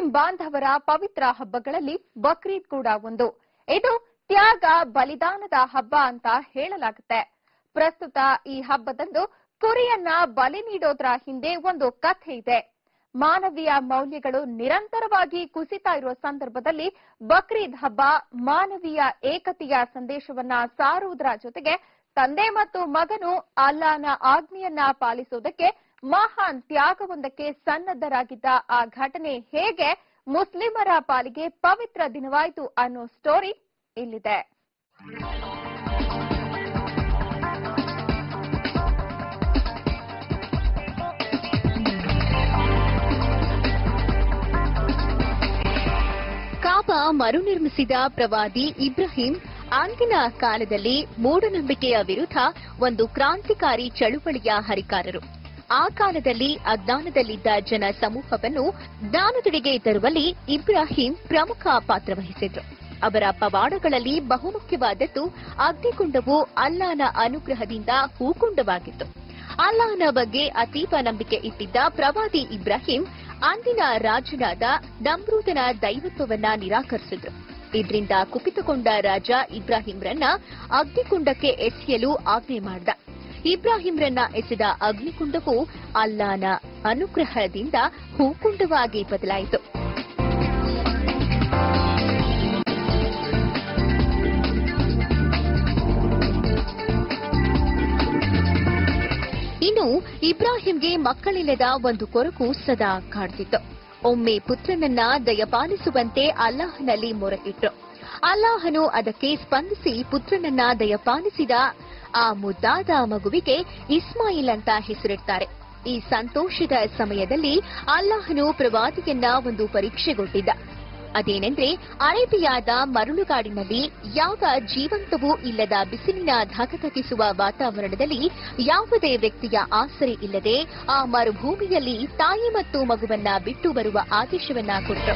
Muslim ಬಾಂಧವರ ಪವಿತ್ರ ಹಬ್ಬಗಳಲ್ಲಿ ಬಕ್ರೀದ್ ಕೂಡ ಒಂದು ಇದು ತ್ಯಾಗ ಬಲಿದಾನದ ಹಬ್ಬ ಅಂತ ಹೇಳಲಾಗುತ್ತೆ ಪ್ರಸ್ತುತ ಈ ಹಬ್ಬದಂದು ಕುರಿಯನ್ನ ಬಲಿ ನೀಡೋದ್ರ ಹಿಂದೆ ಒಂದು ಕಥೆ ಇದೆ ಮಾನವೀಯ ಮೌಲ್ಯಗಳು ನಿರಂತರವಾಗಿ ಕುಸಿತಾ ಇರುವ ಸಂದರ್ಭದಲ್ಲಿ ಬಕ್ರೀದ್ ಹಬ್ಬ ಮಾನವೀಯ ಏಕತೆಯ ಸಂದೇಶವನ್ನ ಸಾರುವುದರ ಜೊತೆಗೆ ತಂದೆ ಮತ್ತು ಮಗನು ಅಲ್ಲಾನ ಆಜ್ಞೆಯನ್ನ ಪಾಲಿಸುವುದಕ್ಕೆ ಮಹಾನ್ ತ್ಯಾಗವೊಂದಕ್ಕೆ ಸನ್ನದ್ಧರಾಗಿದ್ದ ಆ ಘಟನೆ ಹೇಗೆ ಮುಸ್ಲಿಮರ ಪಾಲಿಗೆ ಪವಿತ್ರ ದಿನವಾಯಿತು ಅನ್ನೋ ಸ್ಟೋರಿ ಇಲ್ಲಿದೆ ಕಾಬಾ ಮರುನಿರ್ಮಿಸಿದ ಪ್ರವಾದಿ ಇಬ್ರಾಹಿಂ ಅಂದಿನ ಕಾಲದಲ್ಲಿ ಮೂಢನಂಬಿಕೆಯ ವಿರುದ್ಧ ಒಂದು ಕ್ರಾಂತಿಕಾರಿ ಚಳುವಳಿಯ ಹರಿಕಾರರು ಆ ಕಾಲದಲ್ಲಿ ಅಜ್ಞಾನದಲ್ಲಿದ್ದ ಜನ ಸಮೂಹವನ್ನು ಜ್ಞಾನದೆಡೆಗೆ ತರುವಲ್ಲಿ ಇಬ್ರಾಹಿಂ ಪ್ರಮುಖ ಪಾತ್ರ ವಹಿಸಿದ್ರು ಅವರ ಪವಾಡಗಳಲ್ಲಿ ಬಹುಮುಖ್ಯವಾದದ್ದು ಅಗ್ನಿಕುಂಡವು ಅಲ್ಲಾನ ಅನುಗ್ರಹದಿಂದ ಹೂಕುಂಡವಾಗಿತ್ತು ಅಲ್ಲಾಹನ ಬಗ್ಗೆ ಅತೀವ ನಂಬಿಕೆ ಇಟ್ಟಿದ್ದ ಪ್ರವಾದಿ ಇಬ್ರಾಹಿಂ ಅಂದಿನ ರಾಜನಾದ ನಮ್ರೂದನ ದೈವತ್ವವನ್ನ ನಿರಾಕರಿಸಿದ್ರು ಇದರಿಂದ ಕುಪಿತಗೊಂಡ ರಾಜ ಇಬ್ರಾಹಿಂರನ್ನ ಅಗ್ನಿಕುಂಡಕ್ಕೆ ಎಸೆಯಲು ಆಜ್ಞೆ ಮಾಡಿದ ಇಬ್ರಾಹಿಂರನ್ನ ಎಸೆದ ಅಗ್ನಿಕುಂಡವು ಅಲ್ಲಾನ ಅನುಗ್ರಹದಿಂದ ಹೂಕುಂಡವಾಗಿ ಬದಲಾಯಿತು ಇನ್ನು ಇಬ್ರಾಹಿಂಗೆ ಮಕ್ಕಳಿಲ್ಲದ ಒಂದು ಕೊರಗು ಸದಾ ಕಾಡ್ತಿತ್ತು ಒಮ್ಮೆ ಪುತ್ರನನ್ನ ದಯಪಾಲಿಸುವಂತೆ ಅಲ್ಲಾಹನಲ್ಲಿ ಮೊರೆಯಿಟ್ರು ಅಲ್ಲಾಹನು ಅದಕ್ಕೆ ಸ್ಪಂದಿಸಿ ಪುತ್ರನನ್ನ ದಯಪಾಲಿಸಿದ ಆ ಮುದ್ದಾದ ಮಗುವಿಗೆ ಇಸ್ಮಾಯಿಲ್ ಅಂತ ಹೆಸರಿಡ್ತಾರೆ ಈ ಸಂತೋಷದ ಸಮಯದಲ್ಲಿ ಅಲ್ಲಾಹನು ಪ್ರವಾದಿಯನ್ನ ಒಂದು ಪರೀಕ್ಷೆಗೊಡ್ಡಿದ್ದ ಅದೇನೆಂದ್ರೆ ಅರೇಬಿಯಾದ ಮರಳುಗಾಡಿನಲ್ಲಿ ಯಾವ ಜೀವಂತವೂ ಇಲ್ಲದ ಬಿಸಿಲಿನ ಧಗಧಗಿಸುವ ವಾತಾವರಣದಲ್ಲಿ ಯಾವುದೇ ವ್ಯಕ್ತಿಯ ಆಸರೆ ಇಲ್ಲದೆ ಆ ಮರುಭೂಮಿಯಲ್ಲಿ ತಾಯಿ ಮತ್ತು ಮಗುವನ್ನ ಬಿಟ್ಟು ಬರುವ ಆದೇಶವನ್ನ ಕೊಟ್ಟರು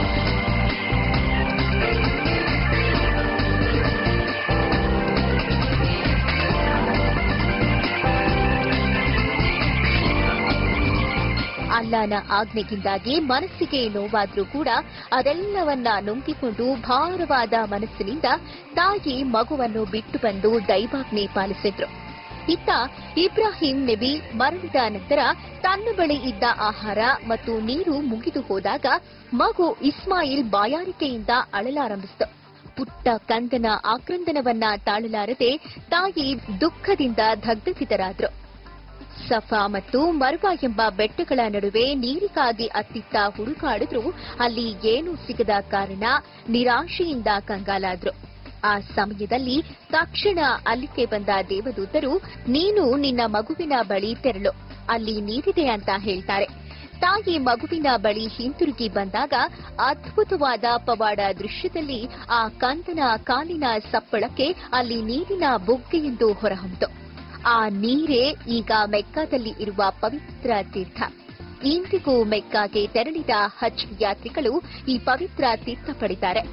ಅಲ್ಲಾನ ಆಜ್ಞೆಗಿಂದಾಗಿ ಮನಸ್ಸಿಗೆ ನೋವಾದ್ರೂ ಕೂಡ ಅದೆಲ್ಲವನ್ನ ನುಂಗಿಕೊಂಡು ಭಾರವಾದ ಮನಸ್ಸಿನಿಂದ ತಾಯಿ ಮಗುವನ್ನು ಬಿಟ್ಟು ಬಂದು ದೈವಾಜ್ಞೆ ಪಾಲಿಸಿದ್ರು ಇತ್ತ ಇಬ್ರಾಹಿಂ ನಬಿ ಮರಳಿದ ನಂತರ ತನ್ನ ಬಳಿ ಇದ್ದ ಆಹಾರ ಮತ್ತು ನೀರು ಮುಗಿದು ಹೋದಾಗ ಮಗು ಇಸ್ಮಾಯಿಲ್ ಬಾಯಾರಿಕೆಯಿಂದ ಅಳಲಾರಂಭಿಸಿತು ಪುಟ್ಟ ಕಂದನ ಆಕ್ರಂದನವನ್ನ ತಾಳಲಾರದೆ ತಾಯಿ ದುಃಖದಿಂದ ದಗ್ಧಚಿತರಾದ್ರು ಸಫಾ ಮತ್ತು ಮರ್ವಾ ಎಂಬ ಬೆಟ್ಟಗಳ ನಡುವೆ ನೀರಿಗಾಗಿ ಅತ್ತಿತ್ತ ಹುಡುಕಾಡಿದ್ರು ಅಲ್ಲಿ ಏನೂ ಸಿಗದ ಕಾರಣ ನಿರಾಶೆಯಿಂದ ಕಂಗಾಲಾದ್ರು ಆ ಸಮಯದಲ್ಲಿ ತಕ್ಷಣ ಅಲ್ಲಿಗೆ ಬಂದ ದೇವದೂತರು ನೀನು ನಿನ್ನ ಮಗುವಿನ ಬಳಿ ತೆರಳು ಅಲ್ಲಿ ನೀರಿದೆ ಅಂತ ಹೇಳ್ತಾರೆ ತಾಯಿ ಮಗುವಿನ ಬಳಿ ಹಿಂತಿರುಗಿ ಬಂದಾಗ ಅದ್ಭುತವಾದ ಪವಾಡ ದೃಶ್ಯದಲ್ಲಿ ಆ ಕಂದನ ಕಾಲಿನ ಸಪ್ಪಳಕ್ಕೆ ಅಲ್ಲಿ ನೀರಿನ ಬುಗ್ಗೆಯೆಂದು ಹೊರಹೊಮ್ಮಿತು ಆ ನೀರೇ ಈಗ ಮೆಕ್ಕಾದಲ್ಲಿ ಇರುವ ಪವಿತ್ರ ತೀರ್ಥ ಇಂದಿಗೂ ಮೆಕ್ಕಾಗೆ ತೆರಳಿದ ಹಜ್ ಯಾತ್ರಿಗಳು ಈ ಪವಿತ್ರ ತೀರ್ಥ ಪಡಿತಾರೆ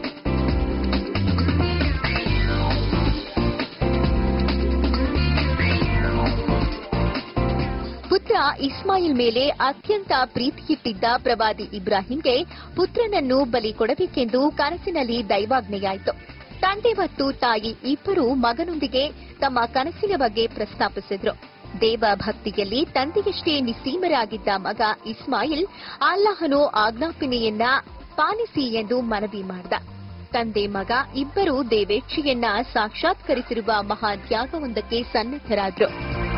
ಪುತ್ರ ಇಸ್ಮಾಯಿಲ್ ಮೇಲೆ ಅತ್ಯಂತ ಪ್ರೀತಿಯಿಟ್ಟಿದ್ದ ಪ್ರವಾದಿ ಇಬ್ರಾಹಿಂಗೆ ಪುತ್ರನನ್ನು ಬಲಿ ಕೊಡಬೇಕೆಂದು ಕನಸಿನಲ್ಲಿ ದೈವಾಜ್ಞೆಯಾಯಿತು ತಂದೆ ಮತ್ತು ತಾಯಿ ಇಬ್ಬರು ಮಗನೊಂದಿಗೆ ತಮ್ಮ ಕನಸಿನ ಬಗ್ಗೆ ಪ್ರಸ್ತಾಪಿಸಿದ್ರು ದೇವ ಭಕ್ತಿಯಲ್ಲಿ ತಂದೆಯಷ್ಟೇ ನಿಸ್ಸೀಮರಾಗಿದ್ದ ಮಗ ಇಸ್ಮಾಯಿಲ್ ಅಲ್ಲಾಹನು ಆಜ್ಞಾಪನೆಯನ್ನ ಪಾಲಿಸಿ ಎಂದು ಮನವಿ ಮಾಡಿದ ತಂದೆ ಮಗ ಇಬ್ಬರು ದೇವೇಚ್ಛೆಯನ್ನ ಸಾಕ್ಷಾತ್ಕರಿಸಿರುವ ಮಹಾನ್ ತ್ಯಾಗವೊಂದಕ್ಕೆ ಸನ್ನದ್ಧರಾದ್ರು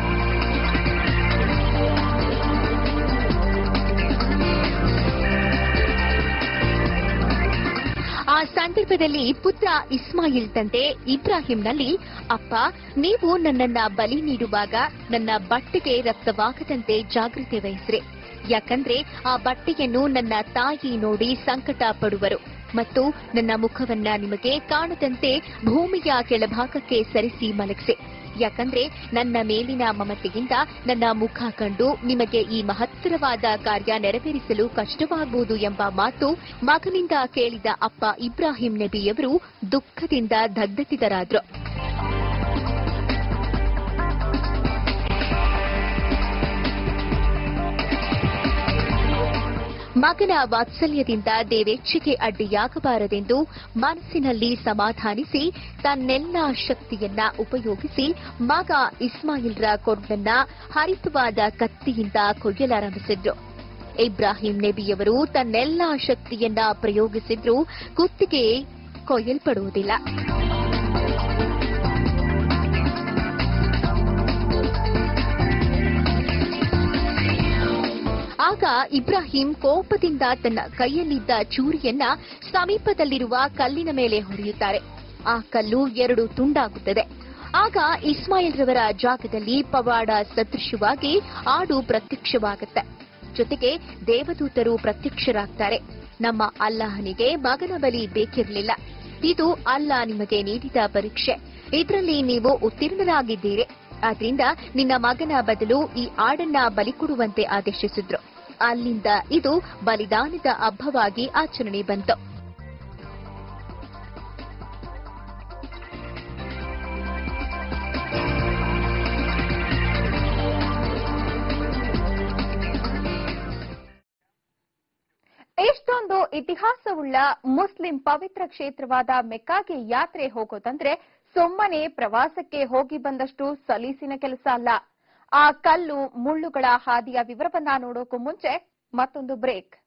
ಆ ಸಂದರ್ಭದಲ್ಲಿ ಪುತ್ರ ಇಸ್ಮಾಯಿಲ್ ತಂದೆ ಇಬ್ರಾಹಿಂನಲ್ಲಿ ಅಪ್ಪ ನೀವು ನನ್ನನ್ನ ಬಲಿ ನೀಡುವಾಗ ನನ್ನ ಬಟ್ಟೆಗೆ ರಕ್ತವಾಗದಂತೆ ಜಾಗೃತಿ ವಹಿಸ್ರಿ ಯಾಕಂದ್ರೆ ಆ ಬಟ್ಟೆಯನ್ನು ನನ್ನ ತಾಯಿ ನೋಡಿ ಸಂಕಟ ಪಡುವರು ಮತ್ತು ನನ್ನ ಮುಖವನ್ನ ನಿಮಗೆ ಕಾಣದಂತೆ ಭೂಮಿಯ ಕೆಳಭಾಗಕ್ಕೆ ಸರಿಸಿ ಮಲಗಿಸಿ ಯಾಕಂದ್ರೆ ನನ್ನ ಮೇಲಿನ ಮಮತೆಯಿಂದ ನನ್ನ ಮುಖ ಕಂಡು ನಿಮಗೆ ಈ ಮಹತ್ತರವಾದ ಕಾರ್ಯ ನೆರವೇರಿಸಲು ಕಷ್ಟವಾಗುವುದು ಎಂಬ ಮಾತು ಮಗನಿಂದ ಕೇಳಿದ ಅಪ್ಪ ಇಬ್ರಾಹಿಂ ನಬಿಯವರು ದುಃಖದಿಂದ ದಗ್ಧಚಿತರಾದ್ರು ಮಗನ ವಾತ್ಸಲ್ಯದಿಂದ ದೇವೇಚ್ಛೆಗೆ ಅಡ್ಡಿಯಾಗಬಾರದೆಂದು ಮನಸ್ಸಿನಲ್ಲಿ ಸಮಾಧಾನಿಸಿ ತನ್ನೆಲ್ಲ ಶಕ್ತಿಯನ್ನ ಉಪಯೋಗಿಸಿ ಮಗ ಇಸ್ಮಾಯಿಲ್ರ ಕೊಡ್ಡನ್ನ ಹರಿತವಾದ ಕತ್ತಿಯಿಂದ ಕೊಯ್ಯಲಾರಂಭಿಸಿದ್ರು ಇಬ್ರಾಹಿಂ ನಬಿಯವರು ತನ್ನೆಲ್ಲ ಶಕ್ತಿಯನ್ನ ಪ್ರಯೋಗಿಸಿದ್ರೂ ಕುತ್ತಿಗೆ ಕೊಯ್ಯಲ್ಪಡುವುದಿಲ್ಲ ಆಗ ಇಬ್ರಾಹಿಂ ಕೋಪದಿಂದ ತನ್ನ ಕೈಯಲ್ಲಿದ್ದ ಚೂರಿಯನ್ನ ಸಮೀಪದಲ್ಲಿರುವ ಕಲ್ಲಿನ ಮೇಲೆ ಹೊಡೆಯುತ್ತಾರೆ ಆ ಕಲ್ಲು ಎರಡು ತುಂಡಾಗುತ್ತದೆ ಆಗ ಇಸ್ಮಾಯಿಲ್ ರವರ ಜಾಗದಲ್ಲಿ ಪವಾಡ ಸದೃಶವಾಗಿ ಆಡು ಪ್ರತ್ಯಕ್ಷವಾಗುತ್ತೆ ಜೊತೆಗೆ ದೇವದೂತರು ಪ್ರತ್ಯಕ್ಷರಾಗ್ತಾರೆ ನಮ್ಮ ಅಲ್ಲಾಹನಿಗೆ ಮಗನ ಬಲಿ ಬೇಕಿರಲಿಲ್ಲ ಇದು ಅಲ್ಲ ನಿಮಗೆ ನೀಡಿದ ಪರೀಕ್ಷೆ ಇದರಲ್ಲಿ ನೀವು ಉತ್ತೀರ್ಣರಾಗಿದ್ದೀರಿ ಆದ್ರಿಂದ ನಿನ್ನ ಮಗನ ಬದಲು ಈ ಆಡನ್ನ ಬಲಿ ಕೊಡುವಂತೆ ಆದೇಶಿಸಿದ್ರು ಅಲ್ಲಿಂದ ಇದು ಬಲಿದಾನದ ಹಬ್ಬವಾಗಿ ಆಚರಣೆ ಬಂತು ಇಷ್ಟೊಂದು ಇತಿಹಾಸವುಳ್ಳ ಮುಸ್ಲಿಂ ಪವಿತ್ರ ಕ್ಷೇತ್ರವಾದ ಮೆಕ್ಕಾಗೆ ಯಾತ್ರೆ ಹೋಗೋದಂದ್ರೆ ಸುಮ್ಮನೆ ಪ್ರವಾಸಕ್ಕೆ ಹೋಗಿ ಬಂದಷ್ಟು ಸಲೀಸಿನ ಕೆಲಸ ಅಲ್ಲ ಆ ಕಲ್ಲು ಮುಳ್ಳುಗಳ ಹಾದಿಯ ವಿವರವನ್ನ ನೋಡೋಕು ಮುಂಚೆ ಮತ್ತೊಂದು ಬ್ರೇಕ್